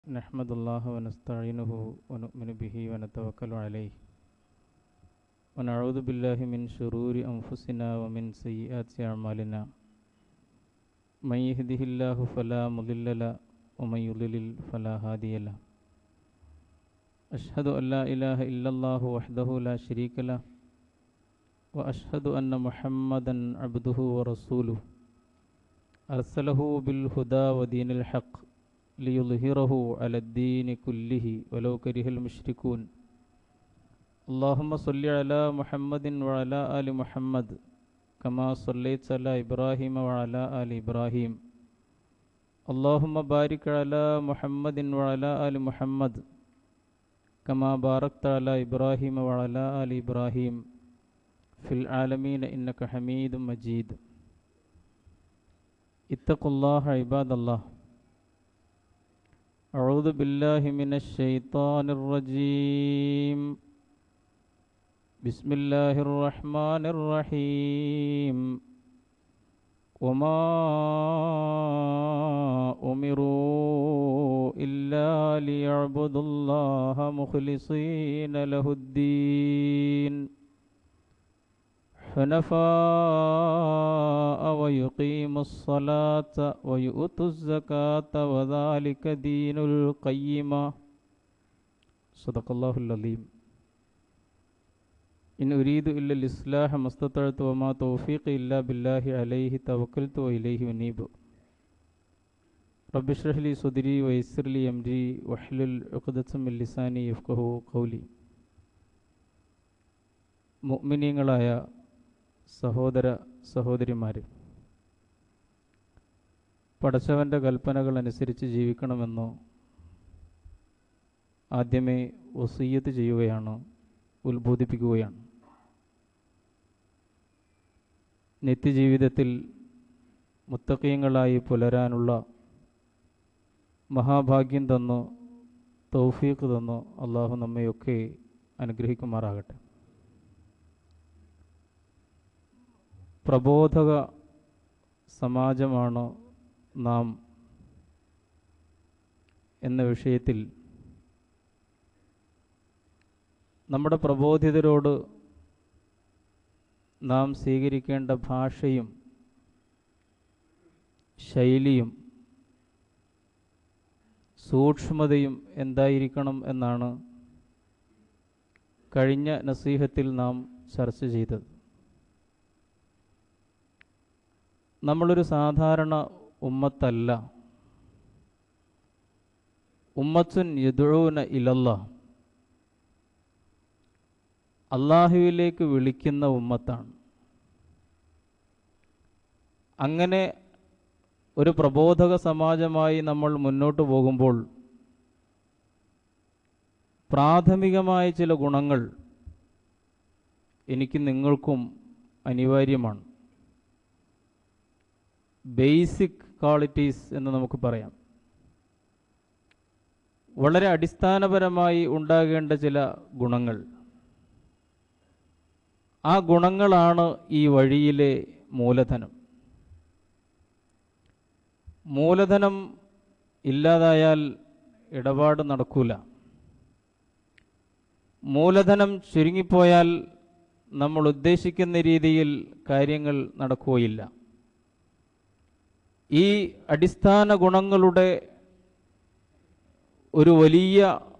نحمد الله ونستعينه ونؤمن به ونتوكل عليه ونعوذ بالله من شرور أنفسنا ومن سيئات أعمالنا من يهده الله فلا مضل له ومن يضلل فلا هادي له أشهد أن لا إله إلا الله وحده لا شريك له وأشهد أن محمدا عبده ورسوله أرسله بالهدى ودين الحق ليظهره على الدين كله ولو كره المشركون اللهم صل على محمد وعلى آل محمد كما صليت على إبراهيم وعلى آل إبراهيم اللهم بارك على محمد وعلى آل محمد كما باركت على إبراهيم وعلى آل إبراهيم في العالمين إنك حميد مجيد اتقوا الله عباد الله أعوذ بالله من الشيطان الرجيم بسم الله الرحمن الرحيم وما أمروا إلا ليعبدوا الله مخلصين له الدين حنفاء ويقيموا الصلاة ويؤتوا الزكاة وذلك دين القيمة صدق الله العظيم إن أريد إلا الإصلاح ما استطعت وما توفيقي إلا بالله عليه توكلت وإليه أنيب رب اشرح لي صدري ويسر لي أمري واحلل عقدة من لساني يفقه قولي മുഅ്മിനീങ്ങളായ സഹോദര സഹോദരിമാരെ പടച്ചവൻ്റെ കൽപ്പനകൾ അനുസരിച്ച് ജീവിക്കണമെന്നോ ആദ്യമേ വസീയത്ത് ചെയ്യുകയാണ് ഉത്ബോധിപ്പിക്കുകയാണ് നിത്യജീവിതത്തിൽ മുത്തക്കീയങ്ങളായി പുലരാനുള്ള മഹാഭാഗ്യം തന്നു തൗഫീഖ് തന്നു അള്ളാഹു നമ്മയൊക്കെ അനുഗ്രഹിക്കുമാറാകട്ടെ പ്രബോധക സമാജമാണ് നാം എന്ന വിഷയത്തിൽ നമ്മുടെ പ്രബോധിതരോട് നാം സ്വീകരിക്കേണ്ട ഭാഷയും ശൈലിയും സൂക്ഷ്മതയും എന്തായിരിക്കണം എന്നാണ് കഴിഞ്ഞ നസീഹത്തിൽ നാം ചർച്ച ചെയ്തത് നമ്മളൊരു സാധാരണ ഉമ്മത്തല്ല ഉമ്മത്തുൻ യദുഴൂന ഇലല്ല അള്ളാഹുവിലേക്ക് വിളിക്കുന്ന ഉമ്മത്താണ് അങ്ങനെ ഒരു പ്രബോധക സമാജമായി നമ്മൾ മുന്നോട്ട് പോകുമ്പോൾ പ്രാഥമികമായ ചില ഗുണങ്ങൾ എനിക്ക് നിങ്ങൾക്കും അനിവാര്യമാണ് ബേസിക് ക്വാളിറ്റീസ് എന്ന് നമുക്ക് പറയാം വളരെ അടിസ്ഥാനപരമായി ഉണ്ടാകേണ്ട ചില ഗുണങ്ങൾ ആ ഗുണങ്ങളാണ് ഈ വഴിയിലെ മൂലധനം മൂലധനം ഇല്ലാതായാൽ ഇടപാട് നടക്കൂല മൂലധനം ചുരുങ്ങിപ്പോയാൽ നമ്മൾ ഉദ്ദേശിക്കുന്ന രീതിയിൽ കാര്യങ്ങൾ നടക്കുകയില്ല ഈ അടിസ്ഥാന ഗുണങ്ങളുടെ ഒരു വലിയ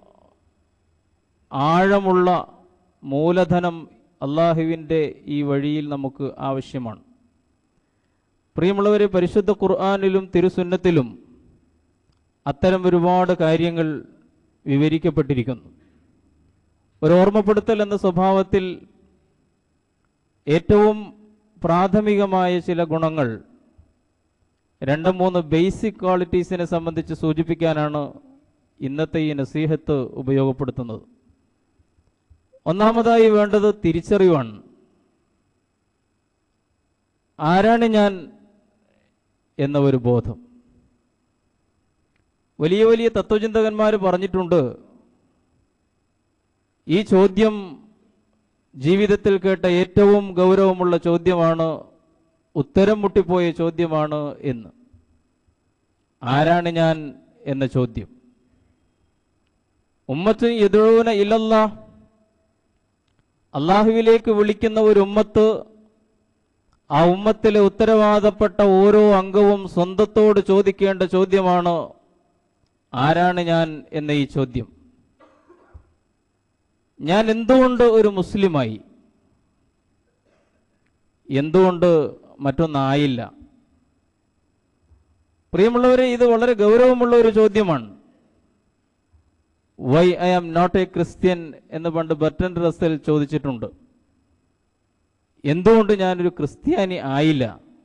ആഴമുള്ള മൂലധനം അള്ളാഹുവിൻ്റെ ഈ വഴിയിൽ നമുക്ക് ആവശ്യമാണ് പ്രിയമുള്ളവരെ പരിശുദ്ധ ഖുർആാനിലും തിരുസുന്നത്തിലും അത്തരം ഒരുപാട് കാര്യങ്ങൾ വിവരിക്കപ്പെട്ടിരിക്കുന്നു ഒരു ഓർമ്മപ്പെടുത്തൽ എന്ന സ്വഭാവത്തിൽ ഏറ്റവും പ്രാഥമികമായ ചില ഗുണങ്ങൾ രണ്ട് മൂന്ന് ബേസിക് ക്വാളിറ്റീസിനെ സംബന്ധിച്ച് സൂചിപ്പിക്കാനാണ് ഇന്നത്തെ ഈ നസീഹത്ത് ഉപയോഗപ്പെടുത്തുന്നത് ഒന്നാമതായി വേണ്ടത് തിരിച്ചറിവാണ് ആരാണ് ഞാൻ എന്ന ഒരു ബോധം വലിയ വലിയ തത്വചിന്തകന്മാർ പറഞ്ഞിട്ടുണ്ട് ഈ ചോദ്യം ജീവിതത്തിൽ കേട്ട ഏറ്റവും ഗൗരവമുള്ള ചോദ്യമാണ് ഉത്തരം മുട്ടിപ്പോയ ചോദ്യമാണ് എന്ന് ആരാണ് ഞാൻ എന്ന ചോദ്യം ഉമ്മത്ത് യദൂന ഇലല്ല അള്ളാഹുവിലേക്ക് വിളിക്കുന്ന ഒരു ഉമ്മത്ത് ആ ഉമ്മത്തിലെ ഉത്തരവാദപ്പെട്ട ഓരോ അംഗവും സ്വന്തത്തോട് ചോദിക്കേണ്ട ചോദ്യമാണ് ആരാണ് ഞാൻ എന്ന ഈ ചോദ്യം ഞാൻ എന്തുകൊണ്ട് ഒരു മുസ്ലിമായി എന്തുകൊണ്ട് മറ്റൊന്നായില്ല പ്രിയമുള്ളവരെ ഇത് വളരെ ഗൗരവമുള്ള ഒരു ചോദ്യമാണ് why I am not a Christian എന്ന് പണ്ട് ബർട്ടൻ റസൽ ചോദിച്ചിട്ടുണ്ട് എന്തുകൊണ്ട് ഞാനൊരു ക്രിസ്ത്യാനി ആയില്ല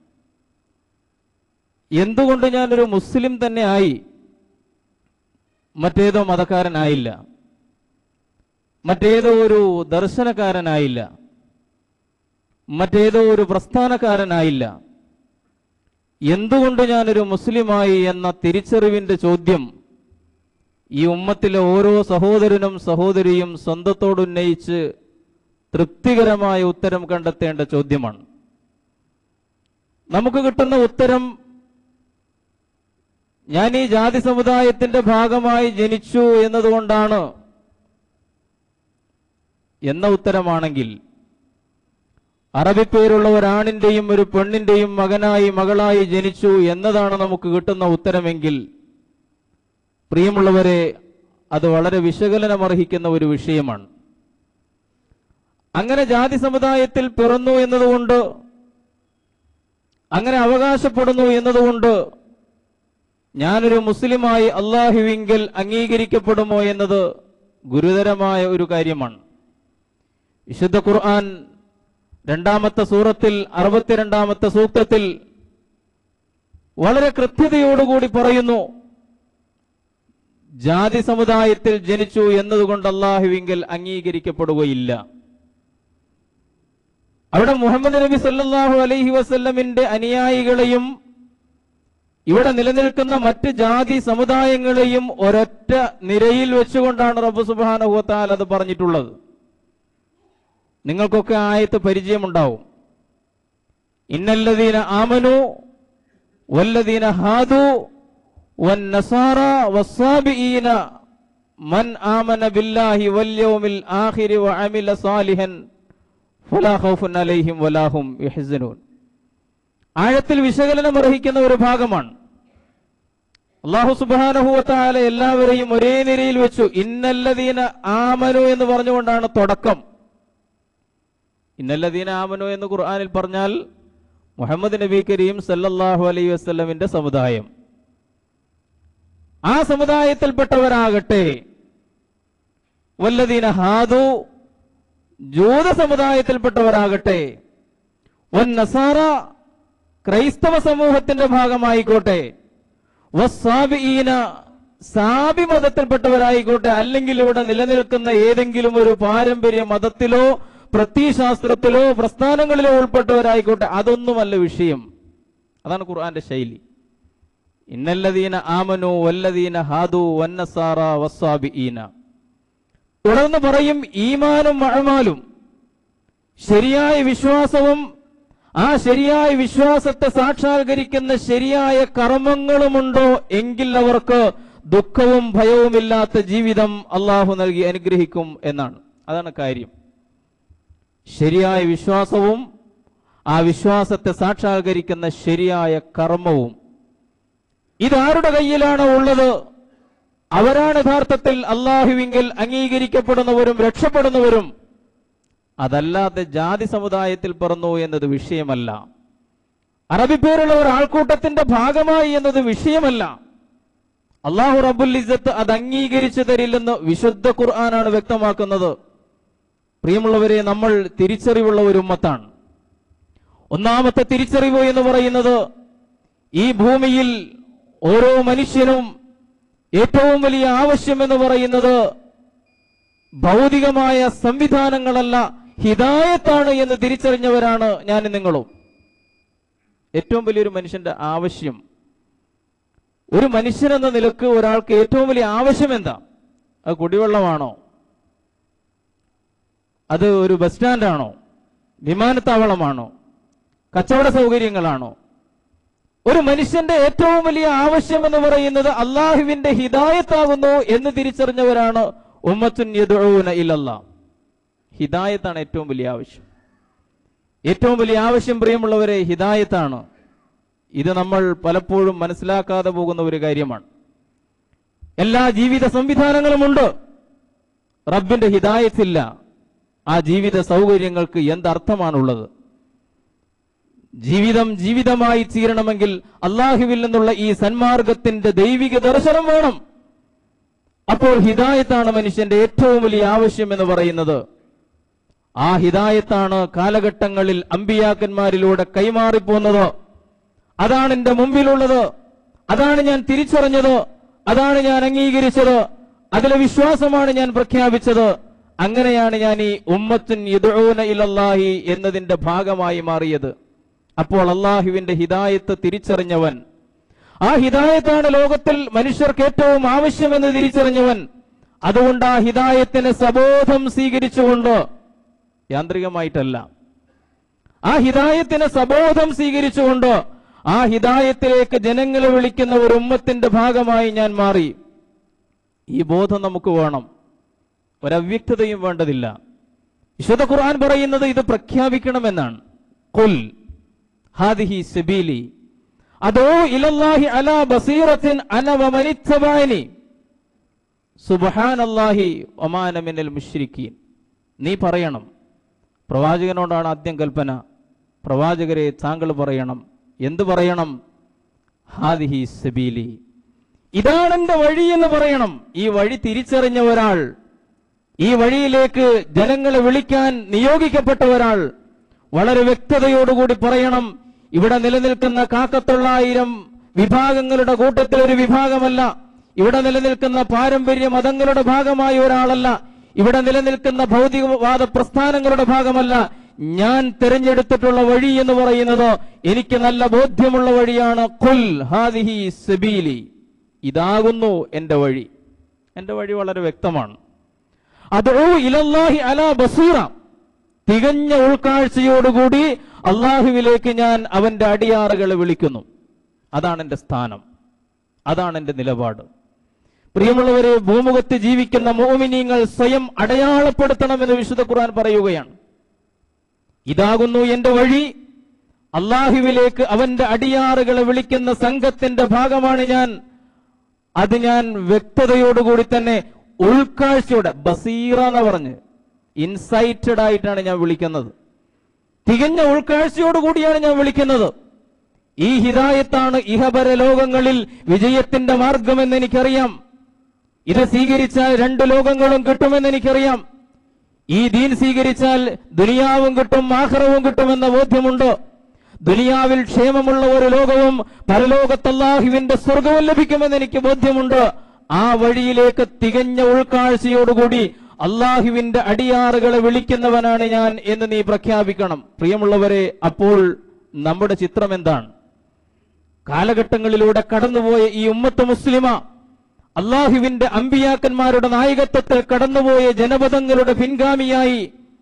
എന്തുകൊണ്ട് ഞാനൊരു മുസ്ലിം തന്നെ ആയി മറ്റേതോ മതക്കാരനായില്ല മറ്റേതോ ഒരു ദർശനക്കാരനായില്ല മറ്റേതോ ഒരു പ്രസ്ഥാനക്കാരനായില്ല എന്തുകൊണ്ട് ഞാനൊരു മുസ്ലിമായി എന്ന തിരിച്ചറിവിന്റെ ചോദ്യം ഈ ഉമ്മത്തിലെ ഓരോ സഹോദരനും സഹോദരിയും സ്വന്തത്തോട് ഉന്നയിച്ച് തൃപ്തികരമായ ഉത്തരം കണ്ടെത്തേണ്ട ചോദ്യമാണ് നമുക്ക് കിട്ടുന്ന ഉത്തരം ഞാൻ ഈ ജാതി സമുദായത്തിന്റെ ഭാഗമായി ജനിച്ചു എന്നതുകൊണ്ടാണ് എന്ന ഉത്തരമാണെങ്കിൽ അറബി പേരുള്ള ഒരാണിന്റെയും ഒരു പെണ്ണിന്റെയും മകനായി മകളായി ജനിച്ചു എന്നതാണ് നമുക്ക് കിട്ടുന്ന ഉത്തരമെങ്കിൽ പ്രിയമുള്ളവരെ അത് വളരെ വിശകലനമർഹിക്കുന്ന ഒരു വിഷയമാണ് അങ്ങനെ ജാതി സമുദായത്തിൽ പിറന്നു എന്നതുകൊണ്ട് അങ്ങനെ അവകാശപ്പെടുന്നു എന്നതുകൊണ്ട് ഞാനൊരു മുസ്ലിമായി അള്ളാഹുവിങ്കൽ അംഗീകരിക്കപ്പെടുമോ എന്നത് ഗുരുതരമായ ഒരു കാര്യമാണ് വിശുദ്ധ ഖുർആൻ രണ്ടാമത്തെ സൂറത്തിൽ അറുപത്തിരണ്ടാമത്തെ സൂക്തത്തിൽ വളരെ കൃത്യതയോടുകൂടി പറയുന്നു ജാതി സമുദായത്തിൽ ജനിച്ചു എന്നതുകൊണ്ട് അള്ളാഹുവിങ്കൽ അംഗീകരിക്കപ്പെടുകയില്ല അവിടെ മുഹമ്മദ് നബി സല്ലല്ലാഹു അലൈഹി വസല്ലമിന്റെ അനുയായികളെയും ഇവിടെ നിലനിൽക്കുന്ന മറ്റ് ജാതി സമുദായങ്ങളെയും ഒരൊറ്റ നിരയിൽ വെച്ചുകൊണ്ടാണ് റബ്ബു സുബാനുഹത്താൽ അത് പറഞ്ഞിട്ടുള്ളത് നിങ്ങൾക്കൊക്കെ ആയത്ത് പരിചയമുണ്ടാവും ഇന്നല്ലദീന ആമനു വല്ലദീന ഹാദു വന്നസാറ വസ്സാബിഈന മൻ ആമന ബില്ലാഹി വൽയൗമിൽ ആഖിരി വഅമില സാലിഹൻ ഫലാ ഖൗഫുൻ അലൈഹിം വലാഹും യഹ്സനൂൻ ആഴത്തിൽ വിശകലനം അർഹിക്കുന്ന ഒരു ഭാഗമാണ് അള്ളാഹു സുബാനഹുവത്താല എല്ലാവരെയും ഒരേ നിരയിൽ വെച്ചു ഇന്നല്ലദീന ആമനു എന്ന് പറഞ്ഞുകൊണ്ടാണ് തുടക്കം ഇന്നല്ലദീന ആമനു എന്ന് ഖുർആനിൽ പറഞ്ഞാൽ മുഹമ്മദ് നബി കരീം സല്ലല്ലാഹു അലൈഹി വസല്ലമിന്റെ സമുദായം ആ സമുദായത്തിൽപ്പെട്ടവരാകട്ടെ വല്ലദീന ഹാദു ജൂത സമുദായത്തിൽപ്പെട്ടവരാകട്ടെ വൻ നസാറ ക്രൈസ്തവ സമൂഹത്തിന്റെ ഭാഗമായിക്കോട്ടെ വസ്സാബിഈന സാബി മതത്തിൽപ്പെട്ടവരായിക്കോട്ടെ അല്ലെങ്കിൽ ഇവിടെ നിലനിൽക്കുന്ന ഏതെങ്കിലും ഒരു പാരമ്പര്യ മതത്തിലോ പ്രത്യയശാസ്ത്രത്തിലോ പ്രസ്ഥാനങ്ങളിലോ ഉൾപ്പെട്ടവരായിക്കോട്ടെ അതൊന്നുമല്ല വിഷയം അതാണ് ഖുർആന്റെ ശൈലി ഇന്നല്ലദീന ആമനു വല്ലദീന ഹാദു വന്നസാറ വസ്സാബിഈന തുടർന്ന് പറയും ഈമാനും മഴമാലും ശരിയായ വിശ്വാസവും ആ ശരിയായ വിശ്വാസത്തെ സാക്ഷാത്കരിക്കുന്ന ശരിയായ കർമ്മങ്ങളുമുണ്ടോ എങ്കിൽ അവർക്ക് ദുഃഖവും ഭയവുമില്ലാത്ത ജീവിതം അള്ളാഹു നൽകി അനുഗ്രഹിക്കും എന്നാണ് അതാണ് കാര്യം ശരിയായ വിശ്വാസവും ആ വിശ്വാസത്തെ സാക്ഷാത്കരിക്കുന്ന ശരിയായ കർമ്മവും ഇതാരുടെ കയ്യിലാണ് ഉള്ളത് അവരാണ് യഥാർത്ഥത്തിൽ അള്ളാഹുവിങ്കിൽ അംഗീകരിക്കപ്പെടുന്നവരും രക്ഷപ്പെടുന്നവരും അതല്ലാതെ ജാതി സമുദായത്തിൽ പിറന്നു എന്നത് വിഷയമല്ല അറബി പേരുള്ള ഒരു ആൾക്കൂട്ടത്തിന്റെ ഭാഗമായി എന്നത് വിഷയമല്ല അള്ളാഹു റബുൽ ഇസത്ത് അത് അംഗീകരിച്ചു തരില്ലെന്ന് വിശുദ്ധ ഖുർആനാണ് വ്യക്തമാക്കുന്നത് പ്രിയമുള്ളവരെ നമ്മൾ തിരിച്ചറിവുള്ള ഒരു ഉമ്മത്താണ് ഒന്നാമത്തെ തിരിച്ചറിവ് എന്ന് പറയുന്നത് ഈ ഭൂമിയിൽ ഓരോ മനുഷ്യനും ഏറ്റവും വലിയ ആവശ്യം എന്ന് പറയുന്നത് ഭൗതികമായ സംവിധാനങ്ങളല്ല ഹിതായത്താണ് എന്ന് തിരിച്ചറിഞ്ഞവരാണ് ഞാൻ നിങ്ങളും ഏറ്റവും വലിയൊരു മനുഷ്യന്റെ ആവശ്യം ഒരു മനുഷ്യൻ എന്ന നിലക്ക് ഒരാൾക്ക് ഏറ്റവും വലിയ ആവശ്യം എന്താ അത് കുടിവെള്ളമാണോ അത് ഒരു ബസ് സ്റ്റാൻഡാണോ വിമാനത്താവളമാണോ കച്ചവട സൗകര്യങ്ങളാണോ ഒരു മനുഷ്യന്റെ ഏറ്റവും വലിയ ആവശ്യം എന്ന് പറയുന്നത് അള്ളാഹുവിന്റെ ഹിദായത്താകുന്നു എന്ന് തിരിച്ചറിഞ്ഞവരാണ് ഉമ്മത്തുൻ യദ്ഊന ഇലല്ലാ ഹിദായത്താണ് ഏറ്റവും വലിയ ആവശ്യം ഏറ്റവും വലിയ ആവശ്യം പ്രിയമുള്ളവരെ ഹിദായത്താണ് ഇത് നമ്മൾ പലപ്പോഴും മനസ്സിലാക്കാതെ പോകുന്ന ഒരു കാര്യമാണ് എല്ലാ ജീവിത സംവിധാനങ്ങളുമുണ്ട് റബ്ബിന്റെ ഹിദായത്തില്ല ആ ജീവിത സൗകര്യങ്ങൾക്ക് എന്തർത്ഥമാണുള്ളത് ജീവിതം ജീവിതമായി തീരണമെങ്കിൽ അള്ളാഹുവിൽ നിന്നുള്ള ഈ സന്മാർഗത്തിന്റെ ദൈവിക ദർശനം വേണം അപ്പോൾ ഹിദായത്താണ് മനുഷ്യന്റെ ഏറ്റവും വലിയ ആവശ്യം എന്ന് പറയുന്നത് ആ ഹിദായത്താണ് കാലഘട്ടങ്ങളിൽ അമ്പിയാക്കന്മാരിലൂടെ കൈമാറിപ്പോന്നത് അതാണ് എന്റെ മുമ്പിലുള്ളത് അതാണ് ഞാൻ തിരിച്ചറിഞ്ഞത് അതാണ് ഞാൻ അംഗീകരിച്ചത് അതിലെ വിശ്വാസമാണ് ഞാൻ പ്രഖ്യാപിച്ചത് അങ്ങനെയാണ് ഞാൻ ഈ ഉമ്മത്തുൻ യദൂന ഇലല്ലാഹി എന്നതിന്റെ ഭാഗമായി മാറിയത് അപ്പോൾ അള്ളാഹുവിന്റെ ഹിദായത്ത് തിരിച്ചറിഞ്ഞവൻ ആ ഹിദായത്താണ് ലോകത്തിൽ മനുഷ്യർക്ക് ഏറ്റവും ആവശ്യമെന്ന് തിരിച്ചറിഞ്ഞവൻ അതുകൊണ്ട് ആ ഹിദായത്തിന് സബോധം സ്വീകരിച്ചുകൊണ്ട് യാന്ത്രികമായിട്ടല്ല ആ ഹിദായത്തിന് സബോധം സ്വീകരിച്ചുകൊണ്ട് ആ ഹിദായത്തിലേക്ക് ജനങ്ങളെ വിളിക്കുന്ന ഒരു ഉമ്മത്തിന്റെ ഭാഗമായി ഞാൻ മാറി ഈ ബോധം നമുക്ക് വേണം ഒരവ്യക്തതയും വേണ്ടതില്ല വിശുദ്ധ ഖുർആൻ പറയുന്നത് ഇത് പ്രഖ്യാപിക്കണമെന്നാണ് കുൽ ഹാദിഹി സബീലി അതോ ഇലല്ലാഹി അലാ ബസീറത്തിൻ അന വമനിത്തബാനി സുബ്ഹാനല്ലാഹി ഒമാന മിനൽ മുശ്രിക്കീൻ നീ പറയണം പ്രവാചകനോടാണ് ആദ്യം കൽപ്പന പ്രവാചകരെ താങ്കൾ പറയണം എന്തു പറയണം ഹാദിഹി സബീലി ഇതാണ് എന്റെ വഴി എന്ന് പറയണം ഈ വഴി തിരിച്ചറിഞ്ഞ ഒരാൾ ഈ വഴിയിലേക്ക് ജനങ്ങളെ വിളിക്കാൻ നിയോഗിക്കപ്പെട്ട ഒരാൾ വളരെ വ്യക്തതയോടുകൂടി പറയണം ഇവിടെ നിലനിൽക്കുന്ന കാക്കത്തൊള്ളായിരം വിഭാഗങ്ങളുടെ കൂട്ടത്തിൽ ഒരു വിഭാഗമല്ല ഇവിടെ നിലനിൽക്കുന്ന പാരമ്പര്യ മതങ്ങളുടെ ഭാഗമായ ഒരാളല്ല ഇവിടെ നിലനിൽക്കുന്ന ഭൗതികവാദ പ്രസ്ഥാനങ്ങളുടെ ഭാഗമല്ല ഞാൻ തിരഞ്ഞെടുത്തിട്ടുള്ള വഴി എന്ന് പറയുന്നത് എനിക്ക് നല്ല ബോധ്യമുള്ള വഴിയാണ് കുൽ ഹാദിഹി സബീലി ഇതാകുന്നു എന്റെ വഴി എന്റെ വഴി വളരെ വ്യക്തമാണ് അതോ ഇലല്ലാഹി അലാ ബസീറ തികഞ്ഞ ഉൾക്കാഴ്ചയോടുകൂടി അള്ളാഹുവിലേക്ക് ഞാൻ അവന്റെ അടിയാറുകളെ വിളിക്കുന്നു അതാണ് എന്റെ സ്ഥാനം അതാണ് എന്റെ നിലപാട് പ്രിയമുള്ളവരെ ഭൂമുഖത്ത് ജീവിക്കുന്ന മോമിനിങ്ങൾ സ്വയം അടയാളപ്പെടുത്തണമെന്ന് വിശുദ്ധ ഖുർആൻ പറയുകയാണ് ഇതാകുന്നു എന്റെ വഴി അള്ളാഹുവിലേക്ക് അവന്റെ അടിയാറുകളെ വിളിക്കുന്ന സംഘത്തിന്റെ ഭാഗമാണ് ഞാൻ അത് ഞാൻ വ്യക്തതയോടുകൂടി തന്നെ ഉൾക്കാഴ്ചയോടെ ബസീറ എന്ന് പറഞ്ഞ് ഇൻസൈറ്റഡ് ആയിട്ടാണ് ഞാൻ വിളിക്കുന്നത് തികഞ്ഞ ഉൾക്കാഴ്ചയോടുകൂടിയാണ് ഞാൻ വിളിക്കുന്നത് ഈ ഹിദായത്താണ് ഇഹപര ലോകങ്ങളിൽ വിജയത്തിന്റെ മാർഗമെന്ന് എനിക്കറിയാം ഇത് സ്വീകരിച്ചാൽ രണ്ട് ലോകങ്ങളും കിട്ടുമെന്ന് എനിക്കറിയാം ഈ ദീൻ സ്വീകരിച്ചാൽ ദുനിയാവും കിട്ടും ആഹ്റവും കിട്ടുമെന്ന ബോധ്യമുണ്ട് ദുനിയാവിൽ ക്ഷേമമുള്ള ഒരു ലോകവും പരലോകത്തല്ലാഹുവിന്റെ സ്വർഗവും ലഭിക്കുമെന്ന് എനിക്ക് ബോധ്യമുണ്ട് ആ വഴിയിലേക്ക് തികഞ്ഞ ഉൾക്കാഴ്ചയോടുകൂടി അള്ളാഹുവിന്റെ അടിയാറുകളെ വിളിക്കുന്നവനാണ് ഞാൻ എന്ന് നീ പ്രഖ്യാപിക്കണം പ്രിയമുള്ളവരെ അപ്പോൾ നമ്മുടെ ചിത്രം എന്താണ് കാലഘട്ടങ്ങളിലൂടെ കടന്നുപോയ ഈ ഉമ്മത്ത് മുസ്ലിമ അള്ളാഹുവിന്റെ അമ്പിയാക്കന്മാരുടെ നായകത്വത്തിൽ കടന്നുപോയ ജനപദങ്ങളുടെ പിൻഗാമിയായി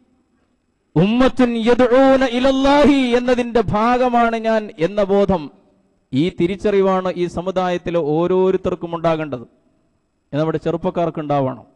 ഉമ്മത്തുൻ യദ്ഊന ഇലല്ലാഹി എന്നതിന്റെ ഭാഗമാണ് ഞാൻ എന്ന ബോധം ഈ തിരിച്ചറിവാണ് ഈ സമുദായത്തിലെ ഓരോരുത്തർക്കും ഉണ്ടാകേണ്ടത് ഇത് നമ്മുടെ ചെറുപ്പക്കാർക്കുണ്ടാവണം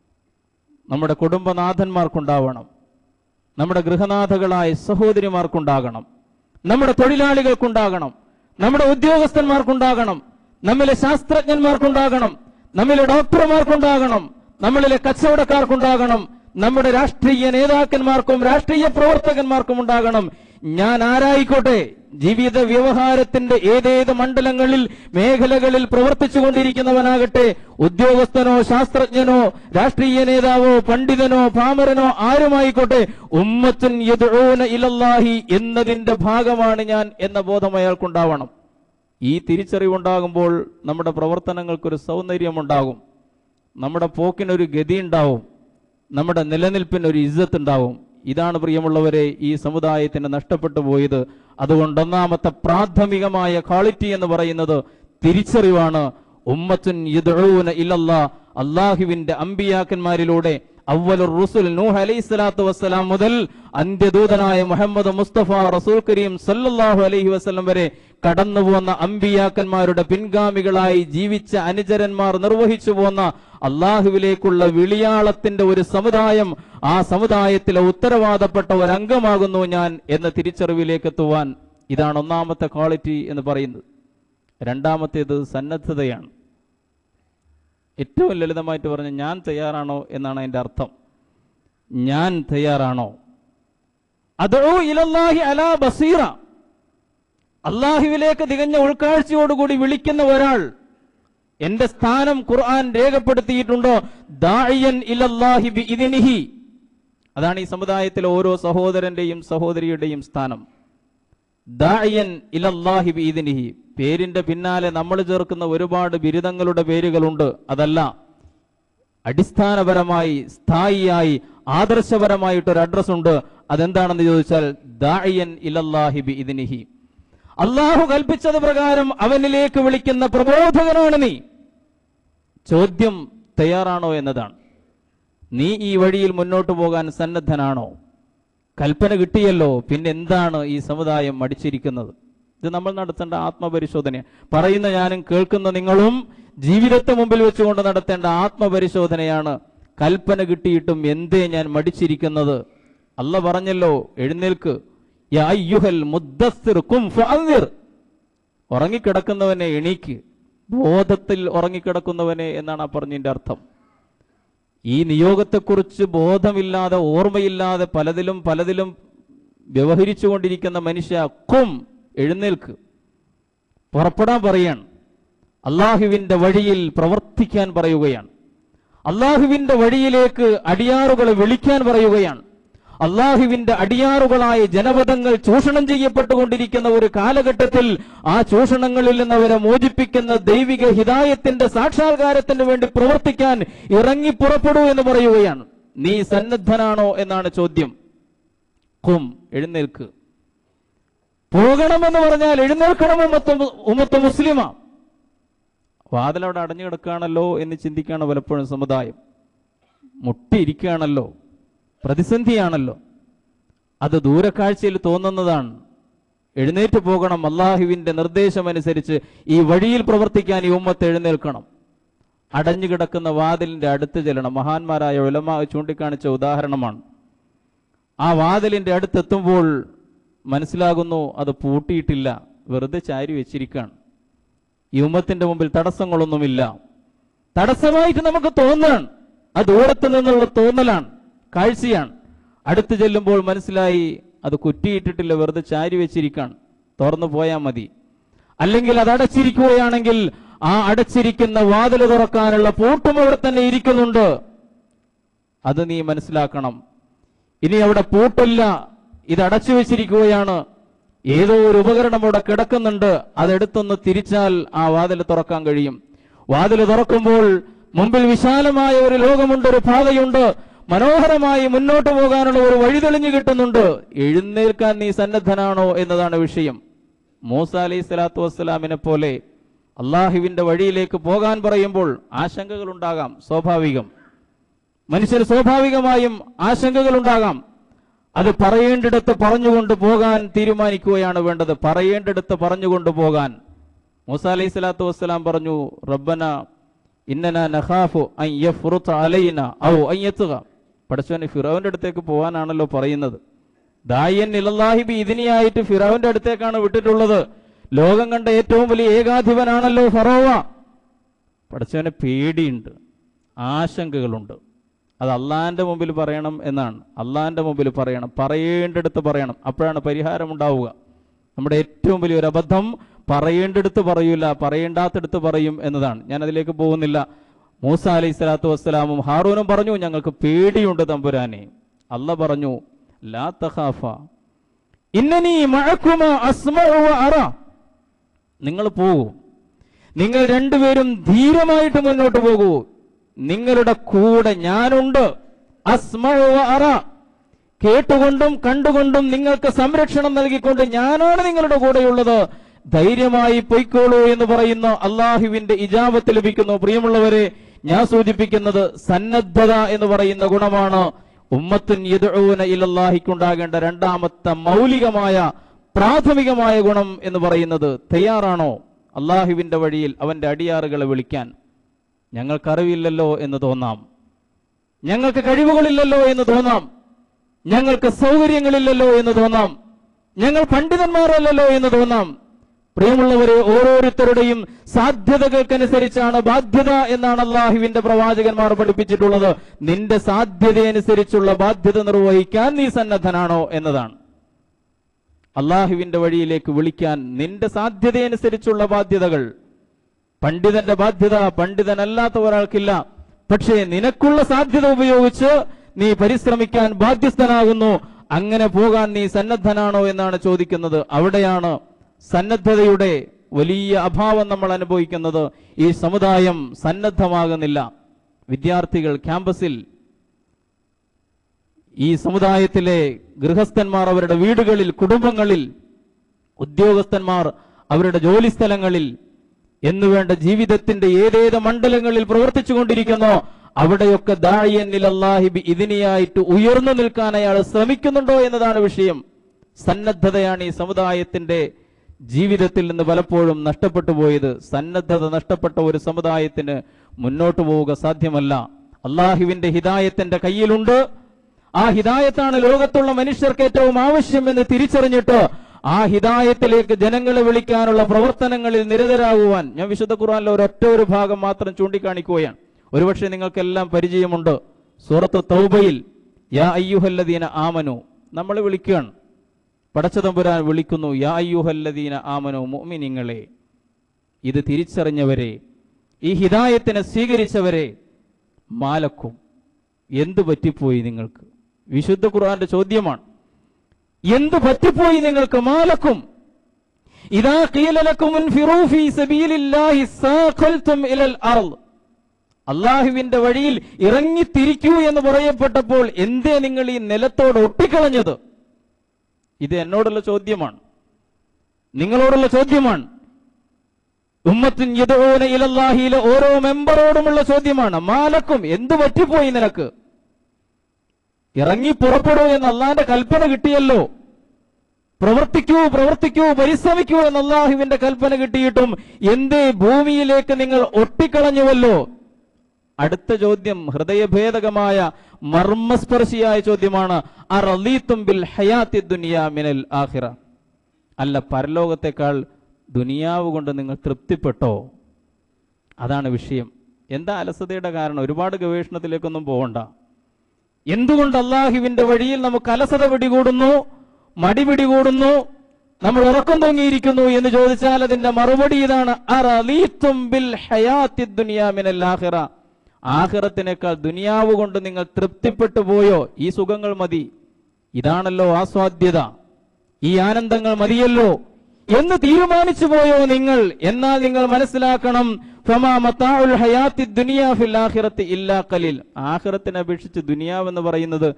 നമ്മുടെ കുടുംബനാഥന്മാർക്കുണ്ടാവണം നമ്മുടെ ഗൃഹനാഥകളായ സഹോദരിമാർക്കുണ്ടാകണം നമ്മുടെ തൊഴിലാളികൾക്കുണ്ടാകണം നമ്മുടെ ഉദ്യോഗസ്ഥന്മാർക്കുണ്ടാകണം നമ്മിലെ ശാസ്ത്രജ്ഞന്മാർക്കുണ്ടാകണം നമ്മിലെ ഡോക്ടർമാർക്കുണ്ടാകണം നമ്മളിലെ കച്ചവടക്കാർക്കുണ്ടാകണം നമ്മുടെ രാഷ്ട്രീയ നേതാക്കന്മാർക്കും രാഷ്ട്രീയ പ്രവർത്തകന്മാർക്കും ഉണ്ടാകണം ഞാൻ ആരായിക്കോട്ടെ ജീവിത വ്യവഹാരത്തിന്റെ ഏതേത് മണ്ഡലങ്ങളിൽ മേഖലകളിൽ പ്രവർത്തിച്ചു കൊണ്ടിരിക്കുന്നവനാകട്ടെ ഉദ്യോഗസ്ഥനോ ശാസ്ത്രജ്ഞനോ രാഷ്ട്രീയ നേതാവോ പണ്ഡിതനോ പാമരനോ ആരുമായിക്കോട്ടെ ഉമ്മത്തുൻ യദ്ഊന ഇലല്ലാഹി എന്നതിന്റെ ഭാഗമാണ് ഞാൻ എന്ന ബോധം അയാൾക്കുണ്ടാവണം ഈ തിരിച്ചറിവുണ്ടാകുമ്പോൾ നമ്മുടെ പ്രവർത്തനങ്ങൾക്കൊരു സൗന്ദര്യമുണ്ടാകും നമ്മുടെ പോക്കിനൊരു ഗതി ഉണ്ടാവും നമ്മുടെ നിലനിൽപ്പിന് ഒരു ഇജ്ജത്ത് ഉണ്ടാവും ഇതാണ് പ്രിയമുള്ളവരെ ഈ സമുദായത്തിന് നഷ്ടപ്പെട്ടു പോയത് അതുകൊണ്ട് ഒന്നാമത്തെ പ്രാഥമികമായ ക്വാളിറ്റി എന്ന് പറയുന്നത് തിരിച്ചറിവാണ് ഉമ്മത്തുൻ യദ്ഊന ഇലല്ലാ അള്ളാഹുവിന്റെ അമ്പിയാക്കന്മാരിലൂടെ അവലുർ റുസുൽ നൂഹ് അലൈഹി സ്വലാത്തു വസ്സലാം മുതൽ അന്ത്യദൂതനായ മുഹമ്മദ് മുസ്തഫ റസൂൽ കരീം സല്ലല്ലാഹു അലൈഹി വസല്ലം വരെ കടന്നു പോന്ന അമ്പിയാക്കന്മാരുടെ പിൻഗാമികളായി ജീവിച്ച അനുചരന്മാർ നിർവഹിച്ചു പോന്ന അള്ളാഹുവിലേക്കുള്ള വിളിയാളത്തിന്റെ ഒരു സമുദായം ആ സമുദായത്തിലെ ഉത്തരവാദപ്പെട്ട ഒരംഗമാകുന്നു ഞാൻ എന്ന തിരിച്ചറിവിലേക്ക് എത്തുവാൻ ഇതാണ് ഒന്നാമത്തെ ക്വാളിറ്റി എന്ന് പറയുന്നത് രണ്ടാമത്തേത് സന്നദ്ധതയാണ് ഏറ്റവും ലളിതമായിട്ട് പറഞ്ഞ ഞാൻ തയ്യാറാണോ എന്നാണ് അതിന്റെ അർത്ഥം ഞാൻ തയ്യാറാണോ അതോ ഇലല്ലാഹി അലാ ബസീറ അള്ളാഹുവിലേക്ക് തികഞ്ഞ ഉൾക്കാഴ്ചയോടുകൂടി വിളിക്കുന്ന ഒരാൾ എന്റെ സ്ഥാനം ഖുർആൻ രേഖപ്പെടുത്തിയിട്ടുണ്ടോ ദാഇയൻ ഇലല്ലാഹി ബിഇദ്നിഹി അതാണ് ഈ സമുദായത്തിലെ ഓരോ സഹോദരന്റെയും സഹോദരിയുടെയും സ്ഥാനം ദാഇയൻ ഇലല്ലാഹി ബിഇദ്നിഹി പേരിന്റെ പിന്നാലെ നമ്മൾ ചേർക്കുന്ന ഒരുപാട് ബിരുദങ്ങളുടെ പേരുകളുണ്ട് അതല്ല അടിസ്ഥാനപരമായി സ്ഥായിയായി ആദർശപരമായിട്ടൊരു അഡ്രസ് ഉണ്ട് അതെന്താണെന്ന് ചോദിച്ചാൽ ദാഇയൻ ഇലല്ലാഹി ബിഇദ്നിഹി അള്ളാഹു കൽപ്പിച്ചത് പ്രകാരം അവനിലേക്ക് വിളിക്കുന്ന പ്രബോധകനാണ് നീ ചോദ്യം തയ്യാറാണോ എന്നതാണ് നീ ഈ വഴിയിൽ മുന്നോട്ട് പോകാൻ സന്നദ്ധനാണോ കൽപ്പന കിട്ടിയല്ലോ പിന്നെ എന്താണ് ഈ സമുദായം മടിച്ചിരിക്കുന്നത് ഇത് നമ്മൾ നടത്തേണ്ട ആത്മപരിശോധന പറയുന്ന ഞാനും കേൾക്കുന്ന നിങ്ങളും ജീവിതത്തെ മുമ്പിൽ വെച്ചുകൊണ്ട് നടത്തേണ്ട ആത്മപരിശോധനയാണ് കൽപ്പന കിട്ടിയിട്ടും എന്തേ ഞാൻ മടിച്ചിരിക്കുന്നത് അല്ല പറഞ്ഞല്ലോ എഴുന്നേൽക്ക് യാ അയ്യുഹൽ മുദ്ദസ്സിർ കും ഫഅൻദിർ. ഉറങ്ങിക്കിടക്കുന്നവനെ എണീക്ക് ബോധത്തിൽ ഉറങ്ങിക്കിടക്കുന്നവനെ എന്നാണ് ആ പറഞ്ഞതിന്റെ അർത്ഥം ഈ നിയോഗത്തെക്കുറിച്ച് ബോധമില്ലാതെ ഓർമ്മയില്ലാതെ പലതിലും പലതിലും വ്യവഹരിച്ചു കൊണ്ടിരിക്കുന്ന മനുഷ്യ കും എഴുന്നേൽക്ക് പുറപ്പെടാൻ പറയാണ് അള്ളാഹുവിന്റെ വഴിയിൽ പ്രവർത്തിക്കാൻ പറയുകയാണ് അള്ളാഹുവിന്റെ വഴിയിലേക്ക് അടിയാറുകളെ വിളിക്കാൻ പറയുകയാണ് അള്ളാഹുവിന്റെ അടിയാറുകളായ ജനപദങ്ങൾ ചൂഷണം ചെയ്യപ്പെട്ടുകൊണ്ടിരിക്കുന്ന ഒരു കാലഘട്ടത്തിൽ ആ ചൂഷണങ്ങളിൽ നിന്ന് അവരെ മോചിപ്പിക്കുന്ന ദൈവിക ഹിതായത്തിന്റെ സാക്ഷാത്കാരത്തിന് വേണ്ടി പ്രവർത്തിക്കാൻ ഇറങ്ങി പുറപ്പെടൂ എന്ന് പറയുകയാണ് നീ സന്നദ്ധനാണോ എന്നാണ് ചോദ്യം കും എഴുന്നേൽക്ക് പോകണമെന്ന് പറഞ്ഞാൽ എഴുന്നേൽക്കണം ഉമ്മത്ത് മു- ഉമ്മത്ത് മുസ്ലിമാ വാതിലവിടെ അടഞ്ഞു കിടക്കുകയാണല്ലോ എന്ന് ചിന്തിക്കുകയാണ് പലപ്പോഴും സമുദായം മുട്ടിയിരിക്കുകയാണല്ലോ പ്രതിസന്ധിയാണല്ലോ അത് ദൂരക്കാഴ്ചയിൽ തോന്നുന്നതാണ് എഴുന്നേറ്റ് പോകണം അള്ളാഹുവിന്റെ നിർദ്ദേശമനുസരിച്ച് ഈ വഴിയിൽ പ്രവർത്തിക്കാൻ ഈ ഉമ്മത്ത് എഴുന്നേൽക്കണം അടഞ്ഞു കിടക്കുന്ന വാതിലിന്റെ അടുത്ത് ചെല്ലണം മഹാന്മാരായ ഉലമ ചൂണ്ടിക്കാണിച്ച ഉദാഹരണമാണ് ആ വാതിലിന്റെ അടുത്തെത്തുമ്പോൾ മനസ്സിലാകുന്നു അത് പൂട്ടിയിട്ടില്ല വെറുതെ ചാരി വെച്ചിരിക്കുകയാണ് ഈ ഉമ്മത്തിന്റെ മുമ്പിൽ തടസ്സങ്ങളൊന്നുമില്ല തടസ്സമായിട്ട് നമുക്ക് തോന്നാൻ അത് ദൂരത്ത് നിന്നുള്ള തോന്നലാണ് കാഴ്ചയാണ് അടുത്ത് ചെല്ലുമ്പോൾ മനസ്സിലായി അത് കുറ്റിയിട്ടിട്ടില്ല വെറുതെ ചാരി വെച്ചിരിക്കാണ് തുറന്നു പോയാൽ മതി അല്ലെങ്കിൽ അത് അടച്ചിരിക്കുകയാണെങ്കിൽ ആ അടച്ചിരിക്കുന്ന വാതിൽ തുറക്കാനുള്ള പൂട്ടും അവിടെ തന്നെ ഇരിക്കുന്നുണ്ട് അത് നീ മനസ്സിലാക്കണം ഇനി അവിടെ പൂട്ടില്ല ഇത് അടച്ചു വെച്ചിരിക്കുകയാണ് ഏതോ ഒരു ഉപകരണം അവിടെ കിടക്കുന്നുണ്ട് അതെടുത്തൊന്ന് തിരിച്ചാൽ ആ വാതിൽ തുറക്കാൻ കഴിയും വാതിൽ തുറക്കുമ്പോൾ മുമ്പിൽ വിശാലമായ ഒരു ലോകമുണ്ട് ഒരു പാതയുണ്ട് മനോഹരമായി മുന്നോട്ട് പോകാനുള്ള ഒരു വഴി തെളിഞ്ഞു കിട്ടുന്നുണ്ട് എഴുന്നേൽക്കാൻ നീ സന്നദ്ധനാണോ എന്നതാണ് വിഷയം മൂസ അലൈഹി സ്വലാത്തു വസ്സലാമിനെ പോലെ അള്ളാഹുവിന്റെ വഴിയിലേക്ക് പോകാൻ പറയുമ്പോൾ ആശങ്കകൾ ഉണ്ടാകാം സ്വാഭാവികം മനുഷ്യർ സ്വാഭാവികമായും ആശങ്കകൾ ഉണ്ടാകാം അത് പറയേണ്ടിടത്ത് പറഞ്ഞുകൊണ്ട് പോകാൻ തീരുമാനിക്കുകയാണ് വേണ്ടത് പറയേണ്ടിടത്ത് പറഞ്ഞുകൊണ്ട് പോകാൻ മൂസ അലൈഹി സ്വലാത്തു വസ്സലാം പറഞ്ഞു റബ്ബന ഇന്നന നഖാഫു അൻ യഫ്റുത അലൈന ഔ അൻ യത്തുക പടച്ചവന് ഫിറോവിന്റെ അടുത്തേക്ക് പോകാനാണല്ലോ പറയുന്നത് ദായൻ ഇലല്ലാഹിബി ഇതിനെയായിട്ട് ഫിറോവിന്റെ അടുത്തേക്കാണ് വിട്ടിട്ടുള്ളത് ലോകം കണ്ട ഏറ്റവും വലിയ ഏകാധിപനാണല്ലോ ഫറോവ പടച്ചവന് പേടിയുണ്ട് ആശങ്കകളുണ്ട് അത് അള്ളാന്റെ മുമ്പിൽ പറയണം എന്നാണ് അള്ളാന്റെ മുമ്പിൽ പറയണം പറയേണ്ടടുത്ത് പറയണം അപ്പോഴാണ് പരിഹാരം ഉണ്ടാവുക നമ്മുടെ ഏറ്റവും വലിയൊരു അബദ്ധം പറയേണ്ടടുത്ത് പറയൂല പറയേണ്ടാത്തടുത്ത് പറയും എന്നതാണ് ഞാൻ അതിലേക്ക് പോകുന്നില്ല മൂസ അലൈഹി സ്വലാത്തു വസ്സലാമും ഹാറൂനും പറഞ്ഞു ഞങ്ങൾക്ക് പേടിയുണ്ട് തമ്പുരാനെ അല്ല പറഞ്ഞു ലാ തഖാഫ ഇന്നനീ മഴക്കുമ അസ്മഉ വ അറ നിങ്ങൾ പോകൂ നിങ്ങൾ രണ്ടുപേരും ധീരമായിട്ട് മുന്നോട്ട് പോകൂ നിങ്ങളുടെ കൂടെ ഞാനുണ്ട് അസ്മഉ വ അറ കേട്ടുകൊണ്ടും കണ്ടുകൊണ്ടും നിങ്ങൾക്ക് സംരക്ഷണം നൽകിക്കൊണ്ട് ഞാനാണ് നിങ്ങളുടെ കൂടെയുള്ളത് ധൈര്യമായി പൊയ്ക്കോളൂ എന്ന് പറയുന്ന അള്ളാഹുവിന്റെ ഇജാബത്ത് ലഭിക്കുന്നു പ്രിയമുള്ളവരെ ഞാൻ സൂചിപ്പിക്കുന്നത് സന്നദ്ധത എന്ന് പറയുന്ന ഗുണമാണ് ഉമ്മത്തുൻ യദ്ഊന ഇലല്ലാഹിക്കുണ്ടാകേണ്ട രണ്ടാമത്തെ മൗലികമായ പ്രാഥമികമായ ഗുണം എന്ന് പറയുന്നത് തയ്യാറാണോ അള്ളാഹുവിന്റെ വഴിയിൽ അവന്റെ അടിയാറുകളെ വിളിക്കാൻ ഞങ്ങൾക്കറിവില്ലല്ലോ എന്ന് തോന്നാം ഞങ്ങൾക്ക് കഴിവുകളില്ലല്ലോ എന്ന് തോന്നാം ഞങ്ങൾക്ക് സൗകര്യങ്ങളില്ലല്ലോ എന്ന് തോന്നാം ഞങ്ങൾ പണ്ഡിതന്മാരല്ലല്ലോ എന്ന് തോന്നാം പ്രിയമുള്ളവരെ ഓരോരുത്തരുടെയും സാധ്യതകൾക്കനുസരിച്ചാണ് ബാധ്യത എന്നാണ് അള്ളാഹുവിന്റെ പ്രവാചകന്മാർ പഠിപ്പിച്ചിട്ടുള്ളത് നിന്റെ സാധ്യതയനുസരിച്ചുള്ള ബാധ്യത നിർവഹിക്കാൻ നീ സന്നദ്ധനാണോ എന്നതാണ് അള്ളാഹുവിന്റെ വഴിയിലേക്ക് വിളിക്കാൻ നിന്റെ സാധ്യതയനുസരിച്ചുള്ള ബാധ്യതകൾ പണ്ഡിതന്റെ ബാധ്യത പണ്ഡിതനല്ലാത്ത ഒരാൾക്കില്ല പക്ഷേ നിനക്കുള്ള സാധ്യത ഉപയോഗിച്ച് നീ പരിശ്രമിക്കാൻ ബാധ്യസ്ഥനാകുന്നു അങ്ങനെ പോകാൻ നീ സന്നദ്ധനാണോ എന്നാണ് ചോദിക്കുന്നത് അവിടെയാണ് സന്നദ്ധതയുടെ വലിയ അഭാവം നമ്മൾ അനുഭവിക്കുന്നത് ഈ സമുദായം സന്നദ്ധമാകുന്നില്ല വിദ്യാർത്ഥികൾ ക്യാമ്പസിൽ ഈ സമുദായത്തിലെ ഗൃഹസ്ഥന്മാർ അവരുടെ വീടുകളിൽ കുടുംബങ്ങളിൽ ഉദ്യോഗസ്ഥന്മാർ അവരുടെ ജോലിസ്ഥലങ്ങളിൽ എന്നുവേണ്ട ജീവിതത്തിന്റെ ഏതേത് മണ്ഡലങ്ങളിൽ പ്രവർത്തിച്ചു കൊണ്ടിരിക്കുന്നോ അവിടെയൊക്കെ ദാഴിയന്നിലല്ലാഹിബി ഇതിനെയായിട്ട് ഉയർന്നു നിൽക്കാൻ അയാൾ ശ്രമിക്കുന്നുണ്ടോ എന്നതാണ് വിഷയം സന്നദ്ധതയാണ് ഈ സമുദായത്തിന്റെ ജീവിതത്തിൽ നിന്ന് പലപ്പോഴും നഷ്ടപ്പെട്ടു പോയത് സന്നദ്ധത നഷ്ടപ്പെട്ട ഒരു സമുദായത്തിന് മുന്നോട്ട് പോവുക സാധ്യമല്ല അള്ളാഹുവിന്റെ ഹിദായത്തിന്റെ കയ്യിലുണ്ട് ആ ഹിദായത്താണ് ലോകത്തുള്ള മനുഷ്യർക്ക് ഏറ്റവും ആവശ്യമെന്ന് തിരിച്ചറിഞ്ഞിട്ട് ആ ഹിദായത്തിലേക്ക് ജനങ്ങളെ വിളിക്കാനുള്ള പ്രവർത്തനങ്ങളിൽ നിരതരാകുവാൻ ഞാൻ വിശുദ്ധ ഖുർആനിലെ ഒരൊറ്റ ഒരു ഭാഗം മാത്രം ചൂണ്ടിക്കാണിക്കുകയാണ് ഒരുപക്ഷെ നിങ്ങൾക്കെല്ലാം പരിചയമുണ്ട് സൂറത്ത് തൗബയിൽ യാ അയ്യുഹല്ലദീന ആമനു നമ്മൾ വിളിക്കുകയാണ് പടച്ചതമ്പുരാൻ വിളിക്കുന്നു യാ അയ്യുഹല്ലദീന ആമനു മുഅ്മിനീങ്ങളെ ഇത് തിരിച്ചറിഞ്ഞവരെ ഈ ഹിദായത്തിനെ സ്വീകരിച്ചവരെ മാലക്കും എന്തു പറ്റിപ്പോയി നിങ്ങൾക്ക് വിശുദ്ധ ഖുർആന്റെ ചോദ്യമാണ് എന്തു പറ്റിപ്പോയി നിങ്ങൾക്ക് മാലക്കും ഇതാ ഖീലലക്കും മുൻഫിറൂ ഫീ സബീലില്ലാഹി സാഖൽതും ഇലൽ അർള് അള്ളാഹുവിന്റെ വഴിയിൽ ഇറങ്ങി തിരിക്കൂ എന്ന് പറയപ്പെട്ടപ്പോൾ എന്തേ നിങ്ങൾ ഈ നിലത്തോട് ഒട്ടിക്കളഞ്ഞത് ഇത് എന്നോടുള്ള ചോദ്യമാണ് നിങ്ങളോടുള്ള ചോദ്യമാണ് ഉമ്മത്തിൻ യദഊന ഇലല്ലാഹിയിലെ ഓരോ മെമ്പറോടുമുള്ള ചോദ്യമാണ് മാലക്കും എന്തു പറ്റിപ്പോയി നിനക്ക് ഇറങ്ങി പുറപ്പെടൂ എന്ന് അള്ളാന്റെ കൽപ്പന കിട്ടിയല്ലോ പ്രവർത്തിക്കൂ പ്രവർത്തിക്കൂ പരിശ്രമിക്കൂ എന്ന് അള്ളാഹുവിന്റെ കൽപ്പന കിട്ടിയിട്ടും എന്തേ ഭൂമിയിലേക്ക് നിങ്ങൾ ഒട്ടിക്കളഞ്ഞുവല്ലോ അടുത്ത ചോദ്യം ഹൃദയഭേദകമായ മർമ്മസ്പർശിയായ ചോദ്യമാണ് അറലീത്തും ബിൽ ഹയാത്തി ദുനിയാ മിനൽ ആഖിറ അല്ല പരലോകത്തെക്കാൾ ദുനിയാവ് കൊണ്ട് നിങ്ങൾ തൃപ്തിപ്പെട്ടോ അതാണ് വിഷയം എന്താ അലസതയുടെ കാരണം ഒരുപാട് ഗവേഷണത്തിലേക്കൊന്നും പോകണ്ട എന്തുകൊണ്ട് അള്ളാഹുവിന്റെ വഴിയിൽ നമുക്ക് അലസത പിടികൂടുന്നു മടി പിടികൂടുന്നു നമ്മൾ ഉറക്കം തൂങ്ങിയിരിക്കുന്നു എന്ന് ചോദിച്ചാൽ അതിന്റെ മറുപടി ഇതാണ് അറലീത്തും ബിൽ ഹയാത്തി ദുനിയാ മിനൽ ആഖിറ ആഖിറത്തിനേക്കാൾ ദുനിയാവ് കൊണ്ട് നിങ്ങൾ തൃപ്തിപ്പെട്ടു പോയോ ഈ സുഖങ്ങൾ മതി ഇതാണല്ലോ ആസ്വാദ്യത ഈ ആനന്ദങ്ങൾ മതിയല്ലോ എന്ന് തീരുമാനിച്ചു പോയോ നിങ്ങൾ എന്നാൽ നിങ്ങൾ മനസ്സിലാക്കണം ഫമാ മത്താഉൽ ഹയാത്തി ദുനിയാ ഫിൽ ആഖിറത്തി ഇല്ലാ ഖലീൽ ആഖിറത്തിനെ അപേക്ഷിച്ച് ദുനിയാവ് എന്ന് പറയുന്നത്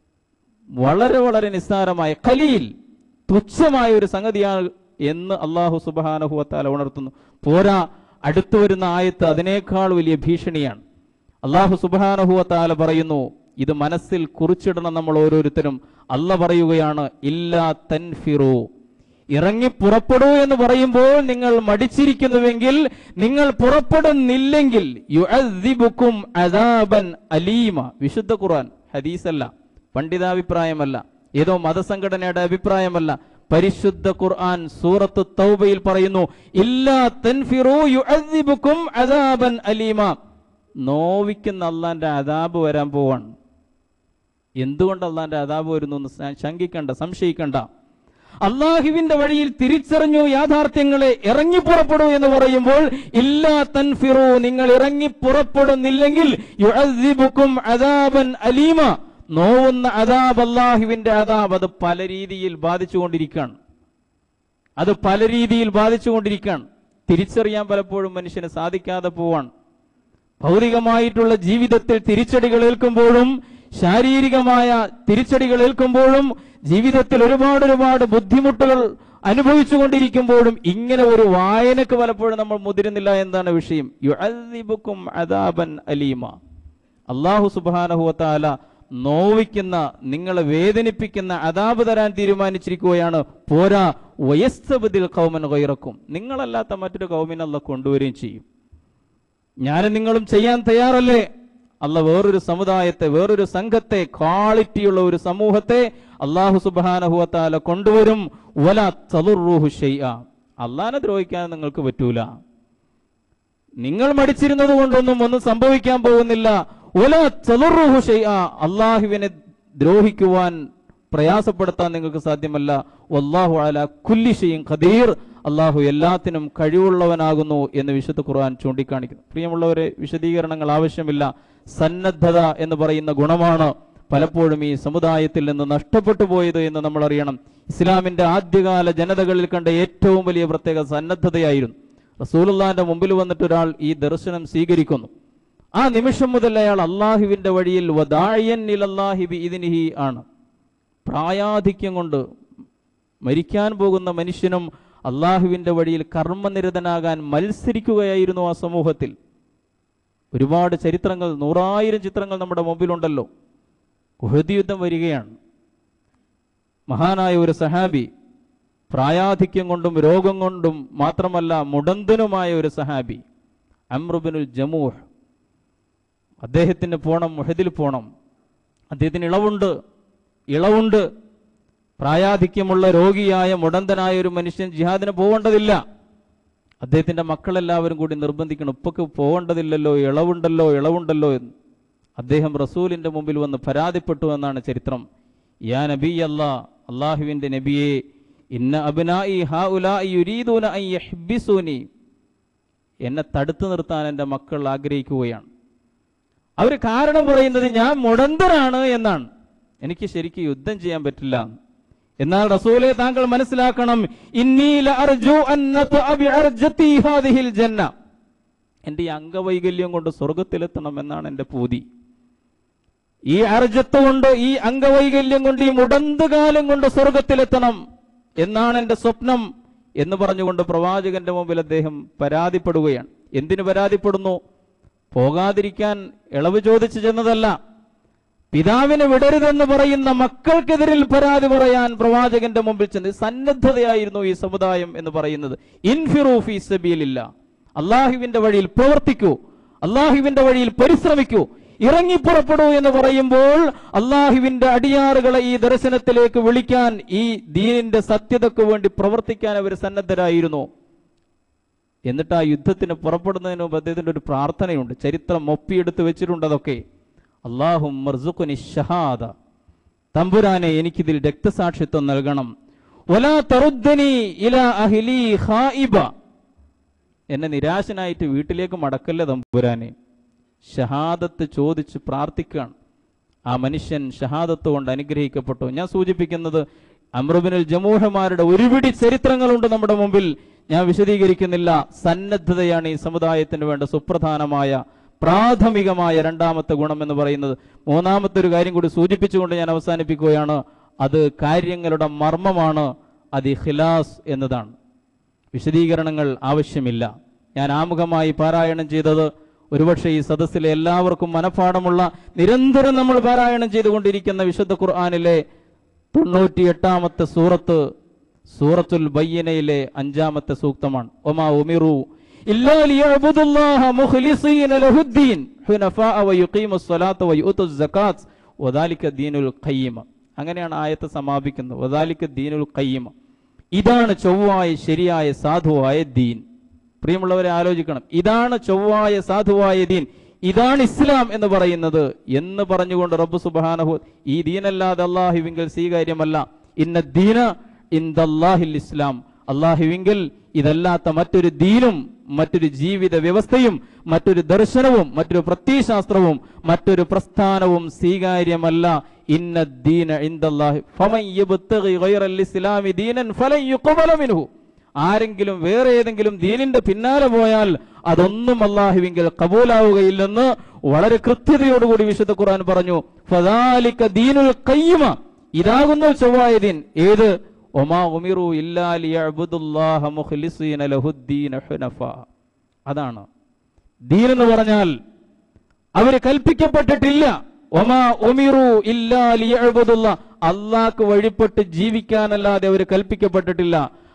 വളരെ വളരെ നിസ്സാരമായ ഖലീൽ തുച്ഛമായ ഒരു സംഗതിയാണ് എന്ന് അള്ളാഹു സുബ്ഹാനഹു വതആല ഉണർത്തുന്നു പോരാ അടുത്തു വരുന്ന ആയത്ത് അതിനേക്കാൾ വലിയ ഭീഷണിയാണ് അള്ളാഹു സുബ്ഹാനഹു വതആല പറയുന്നു ഇത് മനസ്സിൽ കുറിച്ചിടണം നമ്മൾ ഓരോരുത്തരും അല്ല പറയുകയാണ് ഇല്ലാ തൻഫിറു ഇറങ്ങി പുറപ്പെടൂ എന്ന് പറയുമ്പോൾ നിങ്ങൾ മടിച്ചിരിക്കുന്നുവെങ്കിൽ നിങ്ങൾ പുറപ്പെടുന്നില്ലെങ്കിൽ യുഅദ്ദിബുക്കും അദാബൻ അലീമ വിശുദ്ധ ഖുർആൻ ഹദീസല്ല പണ്ഡിതാഭിപ്രായമല്ല ഏതോ മതസംഘടനയുടെ അഭിപ്രായമല്ല പരിശുദ്ധ ഖുർആൻ സൂറത്ത് തൗബയിൽ പറയുന്നു ഇല്ലാ തൻഫിറു യുഅദ്ദിബുക്കും അദാബൻ അലീമ നോവിക്കുന്ന അള്ളാന്റെ അതാബ് വരാൻ പോവാണ് എന്തുകൊണ്ട് അള്ളാന്റെ അതാബ് വരുന്നു എന്ന് സ- ശങ്കിക്കണ്ട സംശയിക്കണ്ട അള്ളാഹുവിന്റെ വഴിയിൽ തിരിച്ചറിഞ്ഞു യാഥാർത്ഥ്യങ്ങളെ ഇറങ്ങി പുറപ്പെടൂ എന്ന് പറയുമ്പോൾ ഇല്ലാ തൻഫിറു നിങ്ങൾ ഇറങ്ങി പുറപ്പെടുന്നില്ലെങ്കിൽ യുഅദ്ദിബുക്കും അദാബൻ അലീമ നോവുന്ന അദാബ് അള്ളാഹുവിന്റെ അദാബ് അത് പല രീതിയിൽ ബാധിച്ചുകൊണ്ടിരിക്കുകയാണ് അത് പല രീതിയിൽ ബാധിച്ചുകൊണ്ടിരിക്കുകയാണ് തിരിച്ചറിയാൻ പലപ്പോഴും മനുഷ്യന് സാധിക്കാതെ പോവാണ് ഭൗതികമായിട്ടുള്ള ജീവിതത്തിൽ തിരിച്ചടികൾ ഏൽക്കുമ്പോഴും ശാരീരികമായ തിരിച്ചടികൾ ഏൽക്കുമ്പോഴും ജീവിതത്തിൽ ഒരുപാട് ഒരുപാട് ബുദ്ധിമുട്ടുകൾ അനുഭവിച്ചുകൊണ്ടിരിക്കുമ്പോഴും ഇങ്ങനെ ഒരു വായനക്ക് പലപ്പോഴും നമ്മൾ മുതിരുന്നില്ല എന്താണ് വിഷയം യുഅദ്ദിബുക്കും അദാബൻ അലീമ അള്ളാഹു സുബാനഹുവത്താല നോവിക്കുന്ന നിങ്ങളെ വേദനിപ്പിക്കുന്ന അതാപ് തരാൻ തീരുമാനിച്ചിരിക്കുകയാണ് പോരാ വയസ്സബദിൽ കൗമൻ ഗൈറക്കും നിങ്ങളല്ലാത്ത മറ്റൊരു കൗമിനെ അല്ല കൊണ്ടുവരികയും ചെയ്യും ഞാനും നിങ്ങളും ചെയ്യാൻ തയ്യാറല്ലേ അല്ല വേറൊരു സമുദായത്തെ വേറൊരു സംഘത്തെ ക്വാളിറ്റിയുള്ള ഒരു സമൂഹത്തെ അള്ളാഹു സുബാനഹുവത്താല കൊണ്ടുവരും വല തളുറുഹു ഷെയ്യ അള്ളാനെ ദ്രോഹിക്കാൻ നിങ്ങൾക്ക് പറ്റൂല നിങ്ങൾ മടിച്ചിരുന്നത് കൊണ്ടൊന്നും ഒന്നും സംഭവിക്കാൻ പോകുന്നില്ല ഒല തളുറുഹു ഷെയ്യ അള്ളാഹുവിനെ ദ്രോഹിക്കുവാൻ പ്രയാസപ്പെടുത്താൻ നിങ്ങൾക്ക് സാധ്യമല്ല വല്ലാഹു അല കുല്ലി ഷെയ്യും ഖദീർ അള്ളാഹു എല്ലാത്തിനും കഴിവുള്ളവനാകുന്നു എന്ന് വിശുദ്ധ ഖുർആൻ ചൂണ്ടിക്കാണിക്കുന്നു പ്രിയമുള്ളവരെ വിശദീകരണങ്ങൾ ആവശ്യമില്ല സന്നദ്ധത എന്ന് പറയുന്ന ഗുണമാണ് പലപ്പോഴും ഈ സമുദായത്തിൽ നിന്ന് നഷ്ടപ്പെട്ടു പോയത് എന്ന് നമ്മൾ അറിയണം ഇസ്ലാമിന്റെ ആദ്യകാല ജനതകളിൽ കണ്ട ഏറ്റവും വലിയ പ്രത്യേക സന്നദ്ധതയായിരുന്നു റസൂലുള്ളാന്റെ മുമ്പിൽ വന്നിട്ട് ഒരാൾ ഈ ദർശനം സ്വീകരിക്കുന്നു ആ നിമിഷം മുതൽ അയാൾ അള്ളാഹുവിന്റെ വഴിയിൽ വദായൻ ഇലല്ലാഹി ബിഇദ്നിഹി ആണ് പ്രായാധിക്യം കൊണ്ട് മരിക്കാൻ പോകുന്ന മനുഷ്യനും അള്ളാഹുവിന്റെ വഴിയിൽ കർമ്മനിരതനാകാൻ മത്സരിക്കുകയായിരുന്നു ആ സമൂഹത്തിൽ ഒരുപാട് ചരിത്രങ്ങൾ നൂറായിരം ചിത്രങ്ങൾ നമ്മുടെ മുമ്പിലുണ്ടല്ലോ ഉഹദ് യുദ്ധം വരികയാണ് മഹാനായ ഒരു സഹാബി പ്രായാധിക്യം കൊണ്ടും രോഗം കൊണ്ടും മാത്രമല്ല മുടന്തനുമായ ഒരു സഹാബി അമ്രുബിനുൽ ജമൂഹ് അദ്ദേഹത്തിന് പോണം മുഹദിൽ പോണം അദ്ദേഹത്തിന് ഇളവുണ്ട് ഇളവുണ്ട് പ്രായാധിക്യമുള്ള രോഗിയായ മുടന്തനായ ഒരു മനുഷ്യൻ ജിഹാദിന് പോകേണ്ടതില്ല അദ്ദേഹത്തിന്റെ മക്കളെല്ലാവരും കൂടി നിർബന്ധിക്കണം ഉപ്പക്ക് പോകേണ്ടതില്ലല്ലോ ഇളവുണ്ടല്ലോ ഇളവുണ്ടല്ലോ എന്ന് അദ്ദേഹം റസൂലിന്റെ മുമ്പിൽ വന്ന് പരാതിപ്പെട്ടു എന്നാണ് ചരിത്രം യാ നബി അല്ലാ അള്ളാഹുവിന്റെ നബിയെ ഇന്ന അബ്നാഇ ഹൗലാഇ യുരീദൂന അൻ യഹ്ബിസൂനി എന്നെ തടുത്തു നിർത്താൻ എൻ്റെ മക്കൾ ആഗ്രഹിക്കുകയാണ് അവർ കാരണം പറയുന്നത് ഞാൻ മുടന്തനാണ് എന്നാണ് എനിക്ക് ശരിക്കും യുദ്ധം ചെയ്യാൻ പറ്റില്ല എന്നാൽ റസൂലെ താങ്കൾ മനസ്സിലാക്കണം ഇന്നി ലഅർജു അൻ നത്അ ബിഅർജതി ഹാദിഹിൽ ജന്ന എന്റെ ഈ അംഗവൈകല്യം കൊണ്ട് സ്വർഗത്തിലെത്തണം എന്നാണ് എൻ്റെ പൂതി ഈ അർജത്ത് കൊണ്ട് ഈ അംഗവൈകല്യം കൊണ്ട് ഈ മുടന്തുകാലം കൊണ്ട് സ്വർഗത്തിലെത്തണം എന്നാണ് എൻ്റെ സ്വപ്നം എന്ന് പറഞ്ഞുകൊണ്ട് പ്രവാചകന്റെ മുമ്പിൽ അദ്ദേഹം പരാതിപ്പെടുകയാണ് എന്തിനു പരാതിപ്പെടുന്നു പോകാതിരിക്കാൻ ഇളവ് ചോദിച്ചു ചെന്നതല്ല പിതാവിനെ വിടരുതെന്ന് പറയുന്ന മക്കൾക്കെതിരിൽ പരാതി പറയാൻ പ്രവാചകന്റെ മുമ്പിൽ ചെന്ന് സന്നദ്ധതയായിരുന്നു ഈ സമുദായം എന്ന് പറയുന്നത് ഇൻഫിറൂഫി സബീലില്ല അള്ളാഹുവിന്റെ വഴിയിൽ പ്രവർത്തിക്കൂ അള്ളാഹുവിന്റെ വഴിയിൽ പരിശ്രമിക്കൂ ഇറങ്ങിപ്പുറപ്പെടൂ എന്ന് പറയുമ്പോൾ അള്ളാഹുവിന്റെ അടിയാറുകളെ ഈ ദർശനത്തിലേക്ക് വിളിക്കാൻ ഈ ദീനിന്റെ സത്യതയ്ക്ക് വേണ്ടി പ്രവർത്തിക്കാൻ അവർ സന്നദ്ധരായിരുന്നു എന്നിട്ട് ആ യുദ്ധത്തിന് പുറപ്പെടുന്നതിന് മുമ്പ് അദ്ദേഹത്തിന്റെ ഒരു പ്രാർത്ഥനയുണ്ട് ചരിത്രം ഒപ്പിയെടുത്ത് വെച്ചിട്ടുണ്ട് അതൊക്കെ അള്ളാഹും മർസുഖുനി ഷഹാദ തമ്പുരാനെ എനിക്കിതിൽ രക്തസാക്ഷിത്വം നൽകണം വലാ തറുദ്ദനി ഇല അഹ്ലി ഖായിബ എന്നെ നിരാശനായിട്ട് വീട്ടിലേക്ക് മടക്കല്ലേ തമ്പുരാനെ ഷഹാദത്ത് ചോദിച്ച് പ്രാർത്ഥിക്കുകയാണ് ആ മനുഷ്യൻ ഷഹാദത്ത് കൊണ്ട് അനുഗ്രഹിക്കപ്പെട്ടു ഞാൻ സൂചിപ്പിക്കുന്നത് അമ്രുബിനുൽ ജമൂഹമാരുടെ ഒരുപിടി ചരിത്രങ്ങളുണ്ട് നമ്മുടെ മുമ്പിൽ ഞാൻ വിശദീകരിക്കുന്നില്ല സന്നദ്ധതയാണ് ഈ സമുദായത്തിന് വേണ്ട സുപ്രധാനമായ പ്രാഥമികമായ രണ്ടാമത്തെ ഗുണം എന്ന് പറയുന്നത് മൂന്നാമത്തെ ഒരു കാര്യം കൂടി സൂചിപ്പിച്ചുകൊണ്ട് ഞാൻ അവസാനിപ്പിക്കുകയാണ് അത് കാര്യങ്ങളുടെ മർമ്മമാണ് അത് ഖിലാസ് എന്നതാണ് വിശദീകരണങ്ങൾ ആവശ്യമില്ല ഞാൻ ആമുഖമായി പാരായണം ചെയ്തത് ഒരുപക്ഷെ ഈ സദസ്സിലെ എല്ലാവർക്കും മനഃപ്പാടമുള്ള നിരന്തരം നമ്മൾ പാരായണം ചെയ്തുകൊണ്ടിരിക്കുന്ന വിശുദ്ധ ഖുർആാനിലെ തൊണ്ണൂറ്റി എട്ടാമത്തെ സൂറത്ത് സൂറത്തുൽ ബയ്യനയിലെ അഞ്ചാമത്തെ സൂക്തമാണ് ഒമാ ഉമിറു ഇല്ലാ ലിയഅ്ബുദുല്ലാഹ മുഖ്ലിസീന ലഹുദ്ദീൻ ഹുനഫാഅ വയുഖീമുസ് സ്വലാത്ത വയുത്തുസ് സകാത്ത് വദാലിക ദീനുൽ ഖയ്യിമ അങ്ങനെയാണ് ആയത്ത് സമാപിക്കുന്നത് വദാലിക ദീനുൽ ഖയ്യിമ ഇതാണ് ചൊവ്വായ ശരിയായ സാധുവായ ദീൻ പ്രിയമുള്ളവരെ ആലോചിക്കണം ഇതാണ് ചൊവ്വായ സാധുവായ ദീൻ ഇതാണ് ഇസ്ലാം എന്ന് പറയുന്നത് എന്ന് പറഞ്ഞുകൊണ്ട് റബ്ബ് സുബാനഹു ഈ ദീനല്ലാതെ അള്ളാഹുവിങ്കൽ സ്വീകാര്യമല്ല ഇന്ന ദീന ഇന്ദല്ലാഹിൽ ഇസ്ലാം അള്ളാഹുവിങ്കൽ ഇതല്ലാത്ത മറ്റൊരു ദീനും മറ്റൊരു ജീവിത വ്യവസ്ഥയും മറ്റൊരു ദർശനവും മറ്റൊരു പ്രത്യയശാസ്ത്രവും മറ്റൊരു പ്രസ്ഥാനവും സ്വീകാര്യമല്ല ഇന്ന ദീന ഇന്ദല്ലാഹി ഫമൻ യബ്തഗി ഗൈറൽ ഇസ്ലാമി ദീനൻ ഫലൻ യുഖബല മിൻഹു ആരെങ്കിലും വേറെ ഏതെങ്കിലും ദീനിന്റെ പിന്നാലെ പോയാൽ അതൊന്നും അള്ളാഹുവിങ്കിൽ കബൂലാവുകയില്ലെന്ന് വളരെ കൃത്യതയോടുകൂടി വിശുദ്ധ ഖുർആൻ പറഞ്ഞു ഫദാലിക ദീനുൽ ഖയ്യിമ ഇതാകുന്നു ചൊവ്വായ ദീൻ ഏത് ഒമാ ഉമിറു ഇല്ലാ ലിയഅ്ബുദുല്ലാഹ മുഖ്ലിസീന ലഹുദ്ദീന ഹുനഫ അതാണ് ദീൻ എന്ന് പറഞ്ഞാൽ അവര് കൽപ്പിക്കപ്പെട്ടിട്ടില്ല ഒമാ ഉമിറു ഇല്ലാ ലിയഅ്ബുദുല്ലാ അള്ളാഹ്ക്ക് വഴിപ്പെട്ട് ജീവിക്കാനല്ലാതെ അവർ കൽപ്പിക്കപ്പെട്ടിട്ടില്ല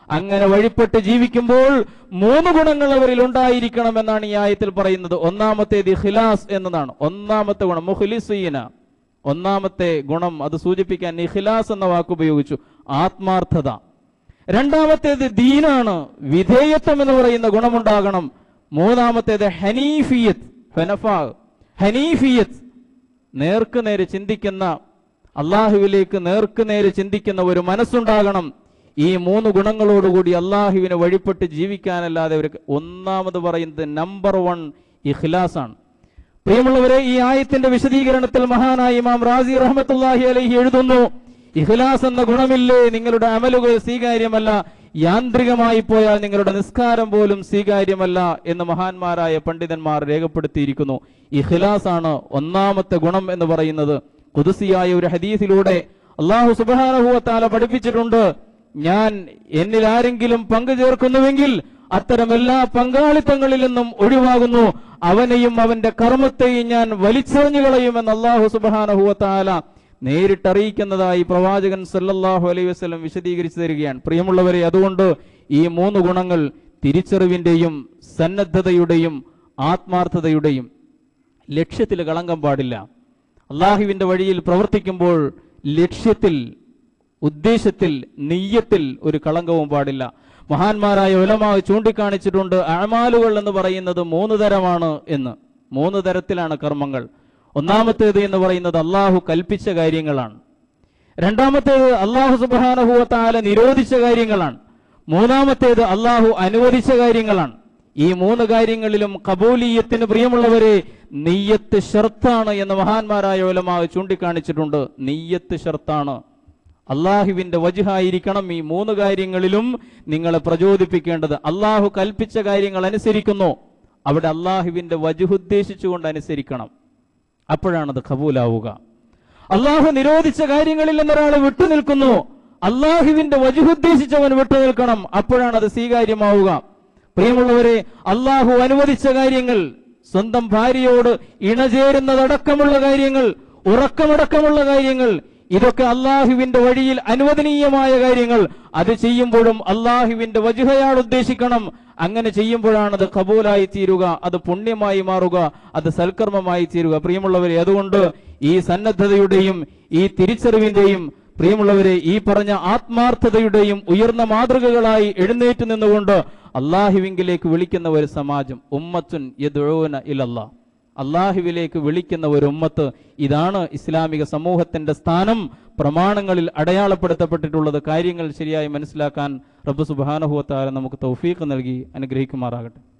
അങ്ങനെ വഴിപ്പെട്ട് ജീവിക്കുമ്പോൾ മൂന്ന് ഗുണങ്ങൾ അവരിൽ ഉണ്ടായിരിക്കണം എന്നാണ് ഈ ആയത്തിൽ പറയുന്നത് ഒന്നാമത്തേത് ഇഖ്ലാസ് എന്നതാണ് ഒന്നാമത്തെ ഗുണം മുഖ്ലിസീന ഒന്നാമത്തെ ഗുണം അത് സൂചിപ്പിക്കാൻ ഇഖ്ലാസ് എന്ന വാക്ക് ഉപയോഗിച്ചു ആത്മാർത്ഥത രണ്ടാമത്തേത് ദീനാണ് വിധേയത്വം എന്ന് പറയുന്ന ഗുണമുണ്ടാകണം മൂന്നാമത്തേത് ഹനീഫിയത്ത് ഹനഫാ ഹനീഫിയത്ത് നേർക്ക് നേരെ ചിന്തിക്കുന്ന അള്ളാഹുവിലേക്ക് നേർക്ക് നേരെ ചിന്തിക്കുന്ന ഒരു മനസ്സുണ്ടാകണം ഈ മൂന്ന് ഗുണങ്ങളോടുകൂടി അള്ളാഹുവിനെ വഴിപ്പെട്ട് ജീവിക്കാനല്ലാതെ അവർക്ക് ഒന്നാമത് പറയുന്നത് നമ്പർ വൺ ഇഖ്ലാസ് ആണ് പ്രിയമുള്ളവരെ ഈ ആയത്തിന്റെ വിശദീകരണത്തിൽ മഹാനായ ഇമാം റാസി റഹ്മത്തുല്ലാഹി അലൈഹി എഴുതുന്നു ഇഖ്ലാസ് എന്ന ഗുണമില്ലേ നിങ്ങളുടെ അമലുകൾ സ്വീകാര്യമല്ല യാന്ത്രികമായി പോയാൽ നിങ്ങളുടെ നിസ്കാരം പോലും സ്വീകാര്യമല്ല എന്ന് മഹാന്മാരായ പണ്ഡിതന്മാർ രേഖപ്പെടുത്തിയിരിക്കുന്നു ഇഖ്ലാസ് ആണ് ഒന്നാമത്തെ ഗുണം എന്ന് പറയുന്നത് കുതിസിയായ ഒരു ഹദീസിലൂടെ അള്ളാഹു സുബാനഹുവത്താല പഠിപ്പിച്ചിട്ടുണ്ട് ഞാൻ എന്നിൽ ആരെങ്കിലും പങ്കു ചേർക്കുന്നുവെങ്കിൽ അത്തരം എല്ലാ പങ്കാളിത്തങ്ങളിൽ നിന്നും ഒഴിവാകുന്നു അവനെയും അവന്റെ കർമ്മത്തെയും ഞാൻ വലിച്ചെറിഞ്ഞു കളയുമെന്ന് അള്ളാഹു സുബാനഹുവത്താല നേരിട്ടറിയിക്കുന്നതായി പ്രവാചകൻ സല്ലല്ലാഹു അലൈഹി വസല്ലം വിശദീകരിച്ചു തരികയാണ് പ്രിയമുള്ളവരെ അതുകൊണ്ട് ഈ മൂന്ന് ഗുണങ്ങൾ തിരിച്ചറിവിന്റെയും സന്നദ്ധതയുടെയും ആത്മാർത്ഥതയുടെയും ലക്ഷ്യത്തിൽ കളങ്കം പാടില്ല അള്ളാഹുവിന്റെ വഴിയിൽ പ്രവർത്തിക്കുമ്പോൾ ലക്ഷ്യത്തിൽ ഉദ്ദേശത്തിൽ നെയ്യത്തിൽ ഒരു കളങ്കവും പാടില്ല മഹാന്മാരായ ഉലമാ ചൂണ്ടിക്കാണിച്ചിട്ടുണ്ട് അഴമാലുകൾ എന്ന് പറയുന്നത് മൂന്ന് തരമാണ് എന്ന് മൂന്ന് തരത്തിലാണ് കർമ്മങ്ങൾ ഒന്നാമത്തേത് എന്ന് പറയുന്നത് അള്ളാഹു കൽപ്പിച്ച കാര്യങ്ങളാണ് രണ്ടാമത്തേത് അള്ളാഹു സുബാനഹുവത്താല നിരോധിച്ച കാര്യങ്ങളാണ് മൂന്നാമത്തേത് അള്ളാഹു അനുവദിച്ച കാര്യങ്ങളാണ് ഈ മൂന്ന് കാര്യങ്ങളിലും കബൂലിയത്തിന് പ്രിയമുള്ളവരെ നെയ്യത്ത് ഷർത്താണ് എന്ന് മഹാന്മാരായ ഉലമാ ചൂണ്ടിക്കാണിച്ചിട്ടുണ്ട് നെയ്യത്ത് ഷർത്താണ് അള്ളാഹുവിന്റെ വജുഹായിരിക്കണം ഈ മൂന്ന് കാര്യങ്ങളിലും നിങ്ങളെ പ്രചോദിപ്പിക്കേണ്ടത് അള്ളാഹു കൽപ്പിച്ച കാര്യങ്ങൾ അനുസരിക്കുന്നു അവിടെ അള്ളാഹുവിന്റെ വജുഹുദ്ദേശിച്ചുകൊണ്ട് അനുസരിക്കണം അപ്പോഴാണത് കബൂലാവുക അള്ളാഹു നിരോധിച്ച കാര്യങ്ങളിൽ നിന്നൊരാൾ വിട്ടുനിൽക്കുന്നു അള്ളാഹുവിന്റെ വജുഹുദ്ദേശിച്ചവൻ വിട്ടുനിൽക്കണം അപ്പോഴാണ് അത് സ്വീകാര്യമാവുക പ്രിയമുള്ളവരെ അള്ളാഹു അനുവദിച്ച കാര്യങ്ങൾ സ്വന്തം ഭാര്യയോട് ഇണചേരുന്നതടക്കമുള്ള കാര്യങ്ങൾ ഉറക്കമടക്കമുള്ള കാര്യങ്ങൾ ഇതൊക്കെ അള്ളാഹുവിന്റെ വഴിയിൽ അനുവദനീയമായ കാര്യങ്ങൾ അത് ചെയ്യുമ്പോഴും അള്ളാഹുവിന്റെ വജുഹയാൾ ഉദ്ദേശിക്കണം അങ്ങനെ ചെയ്യുമ്പോഴാണ് അത് കബൂലായി തീരുക അത് പുണ്യമായി മാറുക അത് സൽക്കർമ്മമായി തീരുക പ്രിയമുള്ളവരെ അതുകൊണ്ട് ഈ സന്നദ്ധതയുടെയും ഈ തിരിച്ചറിവിന്റെയും പ്രിയമുള്ളവരെ ഈ പറഞ്ഞ ആത്മാർത്ഥതയുടെയും ഉയർന്ന മാതൃകകളായി എഴുന്നേറ്റ് നിന്നുകൊണ്ട് അള്ളാഹുവിങ്കിലേക്ക് വിളിക്കുന്ന ഒരു സമാജം ഉമ്മത്തുൻ യദുഊന ഇലല്ലാ അള്ളാഹുവിലേക്ക് വിളിക്കുന്ന ഒരു ഉമ്മത്ത് ഇതാണ് ഇസ്ലാമിക സമൂഹത്തിന്റെ സ്ഥാനം പ്രമാണങ്ങളിൽ അടയാളപ്പെടുത്തപ്പെട്ടിട്ടുള്ളത് കാര്യങ്ങൾ ശരിയായി മനസ്സിലാക്കാൻ റബ്ബ് സുബാനഹുവത്താല നമുക്ക് തൗഫീഖ് നൽകി അനുഗ്രഹിക്കുമാറാകട്ടെ